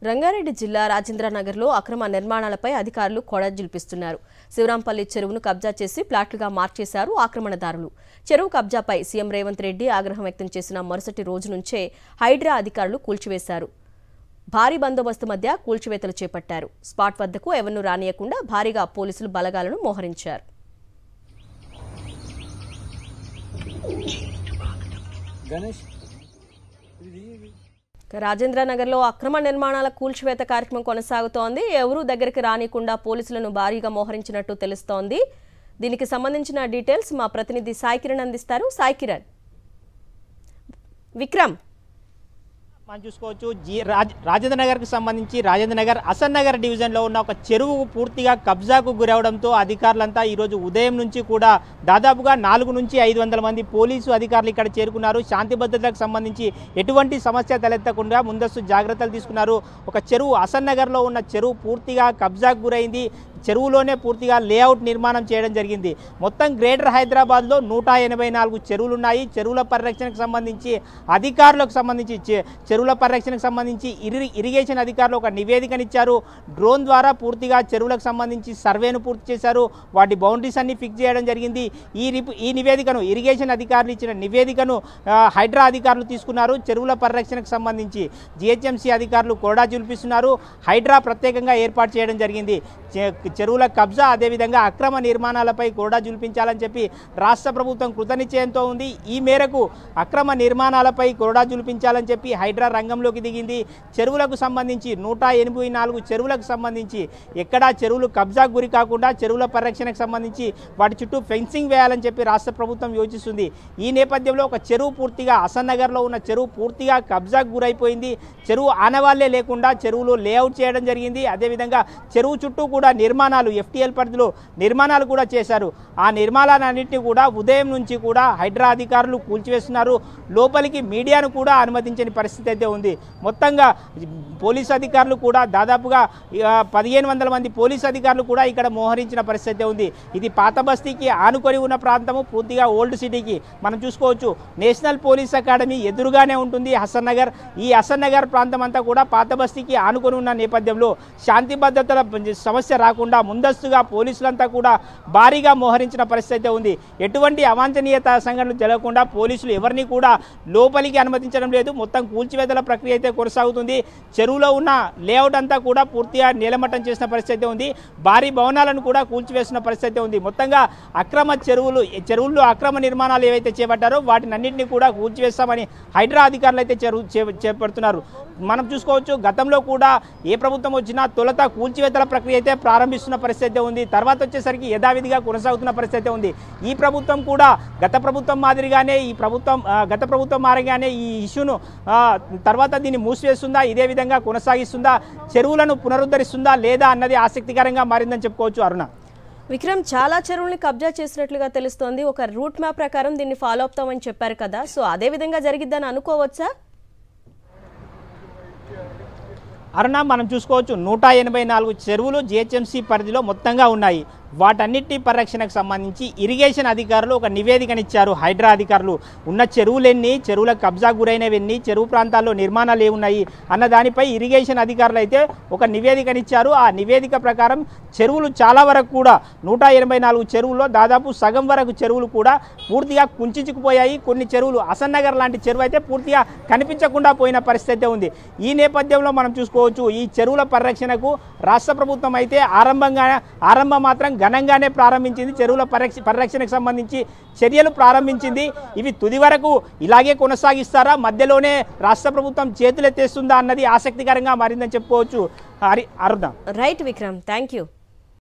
రంగారెడ్డి జిల్లా రాజేంద్రనగర్లో అక్రమ నిర్మాణాలపై అధికారులు కొడజిల్పిస్తున్నారు శివరాంపల్లి చెరువును కబ్జా చేసి ప్లాట్లుగా మార్చేశారు ఆక్రమణదారులు చెరువు కబ్జాపై సీఎం రేవంత్ రెడ్డి ఆగ్రహం వ్యక్తం చేసిన మరుసటి రోజు నుంచే హైడ్రా అధికారులు కూల్చివేశారు భారీ బందోబస్తు మధ్య కూల్చివేతలు చేపట్టారు స్పాట్ వద్దకు ఎవరినూ రానియకుండా భారీగా పోలీసులు బలగాలను మోహరించారు గణేష్ ఇక రాజేంద్రనగర్లో అక్రమ నిర్మాణాల కూల్చివేత కార్యక్రమం కొనసాగుతోంది ఎవరూ దగ్గరికి రానికుండా పోలీసులను భారీగా మోహరించినట్టు తెలుస్తోంది దీనికి సంబంధించిన డీటెయిల్స్ మా ప్రతినిధి సాయి కిరణ్ అందిస్తారు సాయి కిరణ్ విక్రమ్ మనం చూసుకోవచ్చు జీ రాజ్ రాజేంద్ర నగర్కి సంబంధించి రాజేంద్ర నగర్ అసన్ నగర్ డివిజన్లో ఉన్న ఒక చెరువు పూర్తిగా కబ్జాకు గురవడంతో అధికారులంతా ఈరోజు ఉదయం నుంచి కూడా దాదాపుగా నాలుగు నుంచి ఐదు వందల మంది పోలీసు అధికారులు ఇక్కడ చేరుకున్నారు శాంతి భద్రతలకు సంబంధించి ఎటువంటి సమస్య తలెత్తకుండా ముందస్తు జాగ్రత్తలు తీసుకున్నారు ఒక చెరువు అసన్ నగర్లో ఉన్న చెరువు పూర్తిగా కబ్జాకు గురైంది చెరువులోనే పూర్తిగా లేఅవుట్ నిర్మాణం చేయడం జరిగింది మొత్తం గ్రేటర్ హైదరాబాద్లో నూట ఎనభై నాలుగు చెరువులు ఉన్నాయి చెరువుల పరిరక్షణకు సంబంధించి అధికారులకు సంబంధించి చె- చెరువుల పరిరక్షణకు సంబంధించి ఇరి ఇరిగేషన్ అధికారులు ఒక నివేదికనిచ్చారు డ్రోన్ ద్వారా పూర్తిగా చెరువులకు సంబంధించి సర్వేను పూర్తి చేశారు వాటి బౌండరీస్ అన్ని ఫిక్స్ చేయడం జరిగింది ఈ రిప్ ఈ నివేదికను ఇరిగేషన్ అధికారులు ఇచ్చిన నివేదికను ఆ, హైడ్రా అధికారులు తీసుకున్నారు చెరువుల పరిరక్షణకు సంబంధించి జిహెచ్ఎంసీ అధికారులు కొరడా చూపిస్తున్నారు హైడ్రా ప్రత్యేకంగా ఏర్పాటు చేయడం జరిగింది చె- చెరువుల కబ్జా అదేవిధంగా అక్రమ నిర్మాణాలపై కొరడా జుల్పించాలని చెప్పి రాష్ట్ర ప్రభుత్వం కృతనిశ్చయంతో ఉంది ఈ మేరకు అక్రమ నిర్మాణాలపై కొరడా జుల్పించాలని చెప్పి హైడ్రా రంగంలోకి దిగింది చెరువులకు సంబంధించి నూట ఎనభై నాలుగు చెరువులకు సంబంధించి ఎక్కడా చెరువులు కబ్జాకు గురి కాకుండా చెరువుల పరిరక్షణకు సంబంధించి వాటి చుట్టూ ఫెన్సింగ్ వేయాలని చెప్పి రాష్ట్ర ప్రభుత్వం యోచిస్తుంది ఈ నేపథ్యంలో ఒక చెరువు పూర్తిగా అసన్ నగర్లో ఉన్న చెరువు పూర్తిగా కబ్జాకు గురైపోయింది చెరువు ఆనవాళ్లే లేకుండా చెరువులు లేఅవుట్ చేయడం జరిగింది అదేవిధంగా చెరువు చుట్టూ కూడా నిర్మాణాలు ఎఫ్టీఎల్ పరిధిలో నిర్మాణాలు కూడా చేశారు ఆ నిర్మాణాలన్నింటినీ కూడా ఉదయం నుంచి కూడా హైడ్రా అధికారులు కూల్చివేస్తున్నారు లోపలికి మీడియాను కూడా అనుమతించని పరిస్థితి అయితే ఉంది మొత్తంగా పోలీసు అధికారులు కూడా దాదాపుగా ఆ, పదిహేను వందల మంది పోలీసు అధికారులు కూడా ఇక్కడ మోహరించిన పరిస్థితి అయితే ఉంది ఇది పాత బస్తీకి ఆనుకొని ఉన్న ప్రాంతము పూర్తిగా ఓల్డ్ సిటీకి మనం చూసుకోవచ్చు నేషనల్ పోలీస్ అకాడమీ ఎదురుగానే ఉంటుంది హసన్ నగర్ ఈ హసన్ నగర్ ప్రాంతం అంతా కూడా పాత బస్తీకి ఆనుకొని ఉన్న నేపథ్యంలో శాంతి భద్రతల సమస్య రాకుండా ముందస్తుగా పోలీసులంతా కూడా భారీగా మోహరించిన పరిస్థితి అయితే ఉంది ఎటువంటి అవాంఛనీయత సంఘటనలు జరగకుండా పోలీసులు ఎవరిని కూడా లోపలికి అనుమతించడం లేదు మొత్తం కూల్చివేతల ప్రక్రియ అయితే కొనసాగుతుంది చెరువులో ఉన్న లేఅవుట్ అంతా కూడా పూర్తిగా నీలమట్టం చేసిన పరిస్థితి అయితే ఉంది భారీ భవనాలను కూడా కూల్చివేసిన పరిస్థితి అయితే ఉంది మొత్తంగా అక్రమ చెరువులు చెరువుల్లో అక్రమ నిర్మాణాలు ఏవైతే చేపట్టారో వాటిని అన్నింటినీ కూడా కూల్చివేస్తామని హైడ్రా అధికారులు అయితే చెరువు చే- చేపడుతున్నారు మనం చూసుకోవచ్చు గతంలో కూడా ఏ ప్రభుత్వం వచ్చినా తొలుత కూల్చివేతల ప్రక్రియ అయితే ప్రారంభిస్తున్న పరిస్థితి అయితే ఉంది తర్వాత వచ్చేసరికి యథావిధిగా కొనసాగుతున్న పరిస్థితి అయితే ఉంది ఈ ప్రభుత్వం కూడా గత ప్రభుత్వం మాదిరిగానే ఈ ప్రభుత్వం ఆ, గత ప్రభుత్వం మాదిరిగానే ఈ ఇష్యూను ఆ, తర్వాత దీన్ని మూసివేస్తుందా ఇదే విధంగా కొనసాగిస్తుందా చెరువులను పునరుద్ధరిస్తుందా లేదా అన్నది ఆసక్తికరంగా మారిందని చెప్పుకోవచ్చు అరుణ విక్రమ్ చాలా చెరువుల్ని కబ్జా చేసినట్లుగా తెలుస్తోంది ఒక రూట్ మ్యాప్ ప్రకారం దీన్ని ఫాలో అవుతామని చెప్పారు కదా సో అదే విధంగా జరిగిద్దని అనుకోవచ్చా అరుణ మనం చూసుకోవచ్చు నూట ఎనభై నాలుగు చెరువులు జిహెచ్ఎంసీ పరిధిలో మొత్తంగా ఉన్నాయి వాటన్నిటి పరిరక్షణకు సంబంధించి ఇరిగేషన్ అధికారులు ఒక నివేదికనిచ్చారు హైడ్రా అధికారులు ఉన్న చెరువులెన్ని చెరువుల కబ్జా గురైనవెన్ని చెరువు ప్రాంతాల్లో నిర్మాణాలు ఏమున్నాయి అన్న దానిపై ఇరిగేషన్ అధికారులు అయితే ఒక నివేదికనిచ్చారు ఆ నివేదిక ప్రకారం చెరువులు చాలా వరకు కూడా నూట ఎనభై నాలుగు చెరువుల్లో దాదాపు సగం వరకు చెరువులు కూడా పూర్తిగా కుంచుకుపోయాయి కొన్ని చెరువులు అసన్ నగర్ లాంటి చెరువు అయితే పూర్తిగా కనిపించకుండా పోయిన పరిస్థితి అయితే ఉంది ఈ నేపథ్యంలో మనం చూసుకోవచ్చు ఈ చెరువుల పరిరక్షణకు రాష్ట్ర ప్రభుత్వం అయితే ఆరంభంగా ఆరంభం మాత్రం ఘనంగానే ప్రారంభించింది చెరువుల పరిరక్ష పరిరక్షణకు సంబంధించి చర్యలు ప్రారంభించింది ఇవి తుది వరకు ఇలాగే కొనసాగిస్తారా మధ్యలోనే రాష్ట్ర ప్రభుత్వం చేతులెత్తేస్తుందా అన్నది ఆసక్తికరంగా మారిందని చెప్పుకోవచ్చు Hari Aruna right Vikram thank you